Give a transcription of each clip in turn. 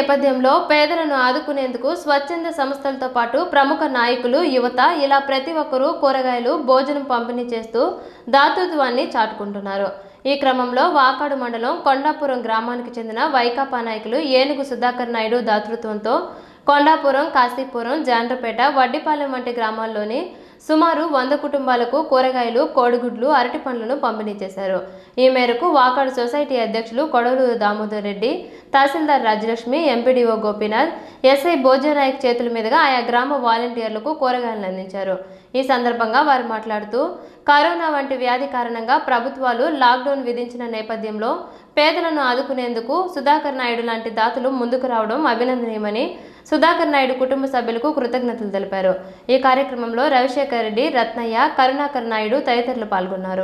నేపథ్యంలో పేదలను ఆదుకునేందుకు స్వచ్ఛంద సంస్థలతో పాటు ప్రముఖ నాయకులు యువత ఇలా ప్రతి ఒక్కరూ కూరగాయలు భోజనం పంపిణీ చేస్తూ దాతృత్వాన్ని చాటుకుంటున్నారు ఈ క్రమంలో వాకాడు మండలం కొండాపురం గ్రామానికి చెందిన వైకాపా నాయకులు ఏనుగు సుధాకర్ నాయుడు దాతృత్వంతో కొండాపురం కాశీపురం జాండ్రపేట వడ్డిపాలెం వంటి గ్రామాల్లోని సుమారు వంద కుటుంబాలకు కూరగాయలు కోడిగుడ్లు అరటి పండ్లను పంపిణీ చేశారు ఈ మేరకు వాకాడు సొసైటీ అధ్యక్షులు కొడవలూరు దామోదర్ రెడ్డి తహసీల్దార్ రాజలక్ష్మి ఎంపీడీఓ గోపీనాథ్ ఎస్ఐ భోజనాయక్ చేతుల మీదుగా ఆయా గ్రామ వాలంటీర్లకు కూరగాయలను అందించారు ఈ సందర్భంగా వారు మాట్లాడుతూ కరోనా వంటి వ్యాధి కారణంగా ప్రభుత్వాలు లాక్డౌన్ విధించిన నేపథ్యంలో పేదలను ఆదుకునేందుకు సుధాకర్ నాయుడు లాంటి దాతలు ముందుకు రావడం అభినందనీయమని సుధాకర్ నాయుడు కుటుంబ సభ్యులకు కృతజ్ఞతలు తెలిపారు ఈ కార్యక్రమంలో రవిశేఖర్ రెడ్డి రత్నయ్య కరుణాకర్ నాయుడు తదితరులు పాల్గొన్నారు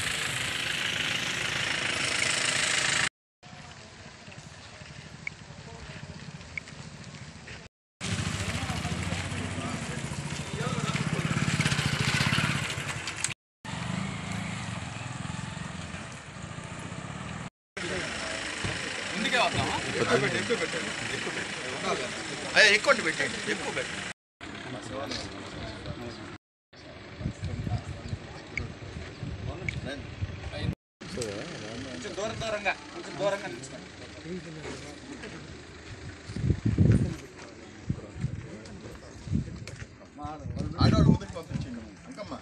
అయ్యా ఎక్కువ పెట్టండి ఎక్కువ పెట్టండి కొంచెం దూరం దూరంగా కొంచెం దూరంగా నిల్చుకోండి ఆడవాళ్ళు ముందుకు పంపించండి అంకమ్మ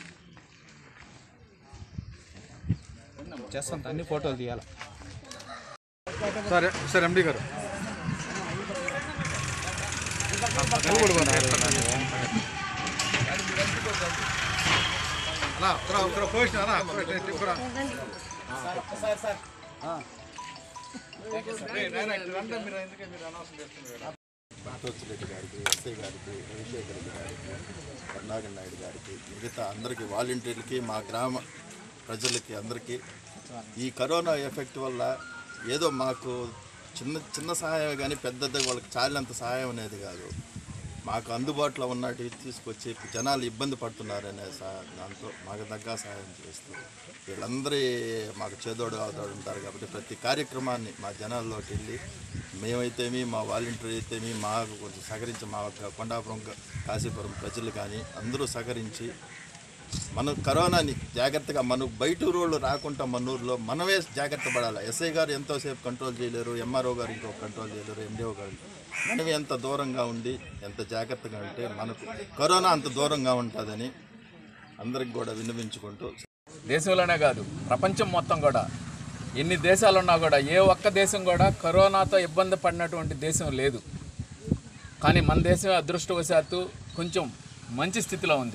చేస్తాం అన్ని ఫోటోలు తీయాలి సరే సరే ఎండి గారు అలా ఒకరా ఒకరా పోసిన అలా ఒకరా రెడ్డి గారికి ఎస్ఐ గారికి రవిశేఖర్ రెడ్డి గారికి కరుణాకర్ నాయుడు గారికి మిగతా అందరికీ వాలంటీర్లకి మా గ్రామ ప్రజలకి అందరికీ ఈ కరోనా ఎఫెక్ట్ వల్ల ఏదో మాకు చిన్న చిన్న సహాయం కానీ పెద్దది వాళ్ళకి చాలినంత సహాయం అనేది కాదు మాకు అందుబాటులో ఉన్నట్టు తీసుకొచ్చి జనాలు ఇబ్బంది పడుతున్నారనే సా దాంతో మాకు తగ్గ సహాయం చేస్తూ వీళ్ళందరి మాకు చేదోడు ఆదోడు ఉంటారు కాబట్టి ప్రతి కార్యక్రమాన్ని మా జనాల్లోకి వెళ్ళి మేమైతేమి మా వాలంటీర్ అయితేమి మాకు కొంచెం సహకరించి మా యొక్క కొండాపురం కాశీపురం ప్రజలు కానీ అందరూ సహకరించి మనం కరోనాని జాగ్రత్తగా మనం బయట ఊరోళ్ళు రాకుండా మన ఊర్లో మనమే జాగ్రత్త పడాలి ఎస్ఐ గారు ఎంతోసేపు కంట్రోల్ చేయలేరు ఎంఆర్ఓ గారు ఇంకో కంట్రోల్ చేయలేరు ఎండిఓ గారు మనం ఎంత దూరంగా ఉండి ఎంత జాగ్రత్తగా ఉంటే మనకు కరోనా అంత దూరంగా ఉంటుందని అందరికి కూడా విన్నవించుకుంటూ దేశంలోనే కాదు ప్రపంచం మొత్తం కూడా ఎన్ని దేశాలున్నా కూడా ఏ ఒక్క దేశం కూడా కరోనాతో ఇబ్బంది పడినటువంటి దేశం లేదు కానీ మన దేశం అదృష్టవశాత్తు కొంచెం మంచి స్థితిలో ఉంది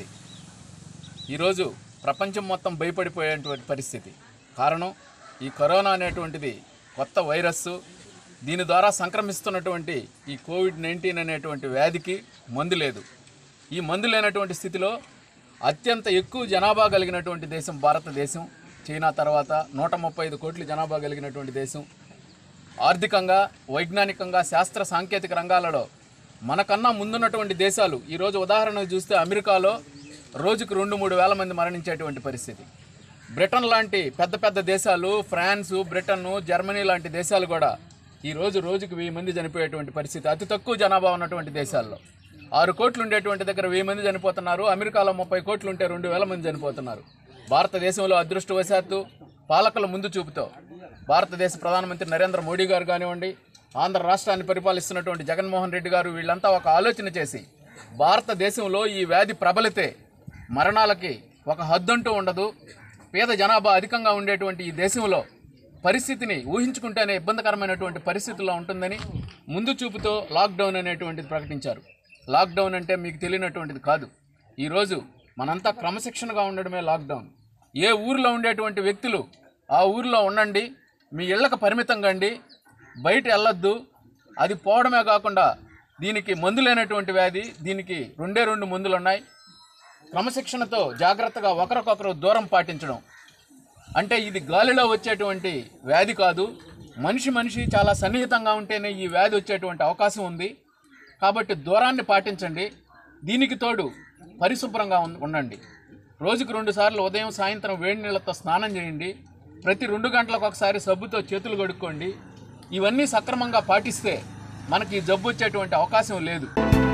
ఈరోజు ప్రపంచం మొత్తం భయపడిపోయేటువంటి పరిస్థితి కారణం ఈ కరోనా అనేటువంటిది కొత్త వైరస్సు దీని ద్వారా సంక్రమిస్తున్నటువంటి ఈ కోవిడ్ నైన్టీన్ అనేటువంటి వ్యాధికి మందు లేదు ఈ మందు లేనటువంటి స్థితిలో అత్యంత ఎక్కువ జనాభా కలిగినటువంటి దేశం భారతదేశం చైనా తర్వాత నూట ముప్పై ఐదు కోట్ల జనాభా కలిగినటువంటి దేశం ఆర్థికంగా వైజ్ఞానికంగా శాస్త్ర సాంకేతిక రంగాలలో మనకన్నా ముందున్నటువంటి దేశాలు ఈరోజు ఉదాహరణకు చూస్తే అమెరికాలో రోజుకు రెండు మూడు వేల మంది మరణించేటువంటి పరిస్థితి బ్రిటన్ లాంటి పెద్ద పెద్ద దేశాలు ఫ్రాన్స్ బ్రిటన్ జర్మనీ లాంటి దేశాలు కూడా ఈరోజు రోజుకు వెయ్యి మంది చనిపోయేటువంటి పరిస్థితి అతి తక్కువ జనాభా ఉన్నటువంటి దేశాల్లో ఆరు కోట్లు ఉండేటువంటి దగ్గర వెయ్యి మంది చనిపోతున్నారు అమెరికాలో ముప్పై కోట్లు ఉంటే రెండు వేల మంది చనిపోతున్నారు భారతదేశంలో అదృష్టవశాత్తు పాలకుల ముందు చూపుతో భారతదేశ ప్రధానమంత్రి నరేంద్ర మోడీ గారు కానివ్వండి ఆంధ్ర రాష్ట్రాన్ని పరిపాలిస్తున్నటువంటి జగన్మోహన్ రెడ్డి గారు వీళ్ళంతా ఒక ఆలోచన చేసి భారతదేశంలో ఈ వ్యాధి ప్రబలితే మరణాలకి ఒక హద్దంటూ ఉండదు పేద జనాభా అధికంగా ఉండేటువంటి ఈ దేశంలో పరిస్థితిని ఊహించుకుంటేనే ఇబ్బందికరమైనటువంటి పరిస్థితుల్లో ఉంటుందని ముందు చూపుతో లాక్డౌన్ అనేటువంటిది ప్రకటించారు లాక్డౌన్ అంటే మీకు తెలియనటువంటిది కాదు ఈరోజు మనంతా క్రమశిక్షణగా ఉండడమే లాక్డౌన్ ఏ ఊరిలో ఉండేటువంటి వ్యక్తులు ఆ ఊరిలో ఉండండి మీ ఇళ్ళకు పరిమితం కండి బయట వెళ్ళొద్దు అది పోవడమే కాకుండా దీనికి మందు లేనటువంటి వ్యాధి దీనికి రెండే రెండు మందులు ఉన్నాయి క్రమశిక్షణతో జాగ్రత్తగా ఒకరికొకరు దూరం పాటించడం అంటే ఇది గాలిలో వచ్చేటువంటి వ్యాధి కాదు మనిషి మనిషి చాలా సన్నిహితంగా ఉంటేనే ఈ వ్యాధి వచ్చేటువంటి అవకాశం ఉంది కాబట్టి దూరాన్ని పాటించండి దీనికి తోడు పరిశుభ్రంగా ఉం- ఉండండి రోజుకు రెండు సార్లు ఉదయం సాయంత్రం వేడి నీళ్ళతో స్నానం చేయండి ప్రతి రెండు గంటలకు ఒకసారి సబ్బుతో చేతులు కడుక్కోండి ఇవన్నీ సక్రమంగా పాటిస్తే మనకి ఈ జబ్బు వచ్చేటువంటి అవకాశం లేదు